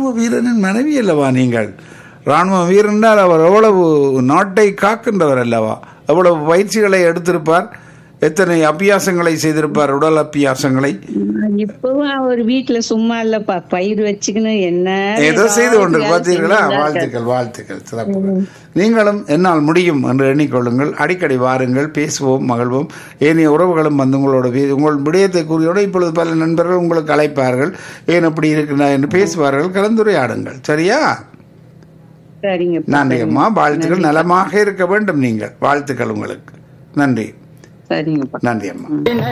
ராணுவ வீரனின் மனைவி அல்லவா நீங்கள் ராணுவ வீரன் என்றால் அவர் எவ்வளவு நாட்டை காக்கின்றவர் அல்லவா எவ்வளவு பயிற்சிகளை எடுத்திருப்பார் எத்தனை அபியாசங்களை செய்திருப்பார் உடல் அபியாசங்களை இப்பவும் அவர் வீட்டுல சும்மா இல்லப்பா பயிர் வச்சுக்கின்னு என்ன ஏதோ செய்து கொண்டு வேலை பார்த்தீர்களா செஞ்சுட்டு தான் இருக்காரு. வாழ்த்துக்கள் வாழ்த்துக்கள் சிறப்பு நீங்களும் என்னால் முடியும் என்று எண்ணிக்கொள்ளுங்கள் அடிக்கடி வாருங்கள் பேசுவோம் மகிழ்வோம் ஏனைய உறவுகளும் வந்து உங்களோட வி- உங்கள் விடயத்தை கூறியோடு இப்பொழுது பல நண்பர்கள் உங்களுக்கு அழைப்பார்கள் ஏன் இப்படி இருக்கிறா என்று பேசுவார்கள் கலந்துரையாடுங்கள் சரியா சரிங்க நன்றி அம்மா வாழ்த்துக்கள் நலமாக இருக்க வேண்டும் நீங்கள் வாழ்த்துக்கள் உங்களுக்கு நன்றி சரிங்கப்பா நன்றி அம்மா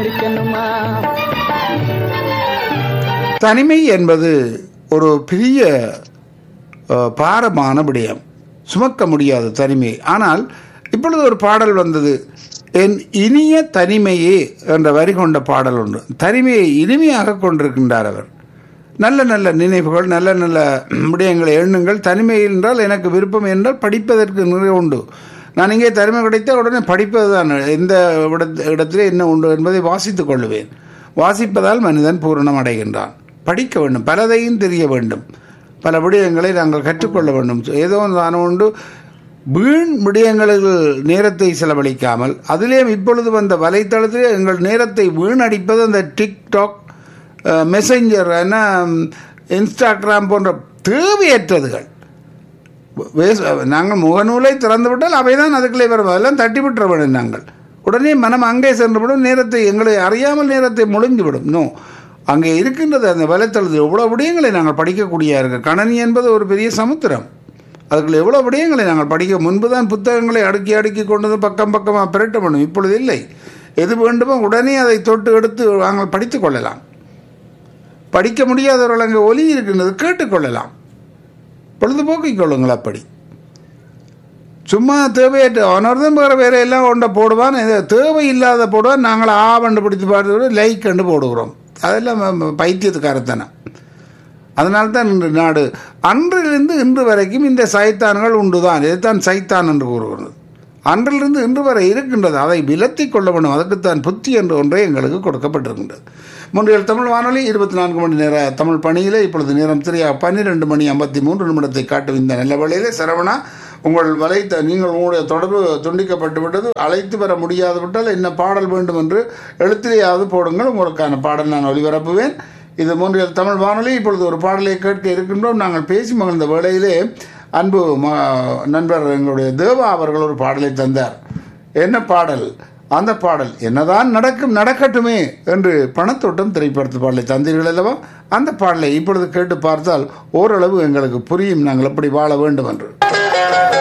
தனிமை என்பது ஒரு பெரிய அஹ், பாரமான விடயம் சுமக்க முடியாது தனிமை ஆனால் இப்பொழுது ஒரு பாடல் வந்தது என் இனிய தனிமையே என்ற வரி கொண்ட பாடல் ஒன்று தனிமையை இனிமையாக கொண்டிருக்கின்றார் அவர் நல்ல நல்ல நினைவுகள் நல்ல நல்ல விடயங்களை எண்ணுங்கள் தனிமை என்றால் எனக்கு விருப்பம் என்றால் படிப்பதற்கு நிறைய உண்டு நான் இங்கே தனிமை கிடைத்தால் உடனே படிப்பது தான் எந்த இடத்- இடத்திலே என்ன உண்டு என்பதை வாசித்துக் கொள்ளுவேன் வாசிப்பதால் மனிதன் பூரணம் அடைகின்றான் படிக்க வேண்டும் பலதையும் தெரிய வேண்டும் பல விடயங்களை நாங்கள் கற்றுக்கொள்ள வேண்டும் ஏதோ தானே உண்டு வீண் விடயங்களில் நேரத்தை செலவழிக்காமல் அதிலேயும் இப்பொழுது வந்த வலைத்தளத்திலே எங்கள் நேரத்தை வீணடிப்பது அந்த டிக்டாக் மெசஞ்சர் என்ன இன்ஸ்டாகிராம் போன்ற தேவையற்றதுகள் வேஸ்- நாங்கள் முகநூலை திறந்து விட்டால் அவை தான் அதுக்குள்ளே வரும் அதெல்லாம் தட்டி விட்டுற வேண்டும் நாங்கள் உடனே மனம் அங்கே சென்றுவிடும் நேரத்தை எங்களை அறியாமல் நேரத்தை முழுங்கிவிடும் நோ அங்கே இருக்கின்றது அந்த வலைத்தளத்தில் எவ்வளோ விடயங்களை நாங்கள் படிக்கக்கூடிய இருக்கு கணனி என்பது ஒரு பெரிய சமுத்திரம் அதுக்குள்ள எவ்வளோ விடயங்களை நாங்கள் படிக்க முன்பு தான் புத்தகங்களை அடுக்கி அடுக்கி கொண்டு வந்து பக்கம் பக்கமாக பிரட்ட வேண்டும் இப்பொழுது இல்லை எது வேண்டுமோ உடனே அதை தொட்டு எடுத்து நாங்கள் படித்துக் கொள்ளலாம் படிக்க முடியாதவர்கள் அங்கே ஒலி இருக்கின்றது கேட்டுக்கொள்ளலாம் பொழுதுபோக்கிக் கொள்ளுங்கள் அப்படி சும்மா தேவையற்ற அவனர்தான் வேறு வேற எல்லாம் கொண்ட போடுவான் இது தேவை இல்லாத போடுவான் நாங்கள் ஆ கண்டுபிடித்து பார்த்து லைக் கண்டு போடுகிறோம் அதெல்லாம் ம- ம- பைத்தியத்துக்காரத்தனம் அதனால தான் இன்று நாடு அன்றிலிருந்து இன்று வரைக்கும் இந்த சைத்தான்கள் உண்டுதான் இதைத்தான் சைத்தான் என்று கூறுகிறது அன்றிலிருந்து இன்று வரை இருக்கின்றது அதை விலத்தி கொள்ள வேண்டும் அதற்குத்தான் புத்தி என்று ஒன்றே எங்களுக்கு கொடுக்கப்பட்டிருக்கின்றது முன்றைய தமிழ் வானொலி இருபத்தி நான்கு மணி நேர தமிழ் பணியிலே இப்பொழுது நேரம் சரியாக பன்னிரெண்டு மணி ஐம்பத்தி மூன்று நிமிடத்தை காட்டும் இந்த நல்ல வேளையிலே சரவணா உங்கள் வலைத்த நீங்கள் உங்களுடைய தொடர்பு துண்டிக்கப்பட்டு விட்டது அழைத்து வர முடியாது விட்டால் என்ன பாடல் வேண்டும் என்று எழுத்திலேயாவது போடுங்கள் உங்களுக்கான பாடல் நான் ஒளிபரப்புவேன் இது மூன்றில் தமிழ் வானொலி இப்பொழுது ஒரு பாடலை கேட்க இருக்கின்றோம் நாங்கள் பேசி மகிழ்ந்த வேளையிலே அன்பு ம- நண்பர் எங்களுடைய தேவா அவர்கள் ஒரு பாடலை தந்தார் என்ன பாடல் அந்த பாடல் என்னதான் நடக்கும் நடக்கட்டுமே என்று பணத்தோட்டம் திரைப்படத்து பாடலை தந்தீர்கள் அல்லவா அந்த பாடலை இப்பொழுது கேட்டு பார்த்தால் ஓரளவு எங்களுக்கு புரியும் நாங்கள் எப்படி வாழ வேண்டும் என்று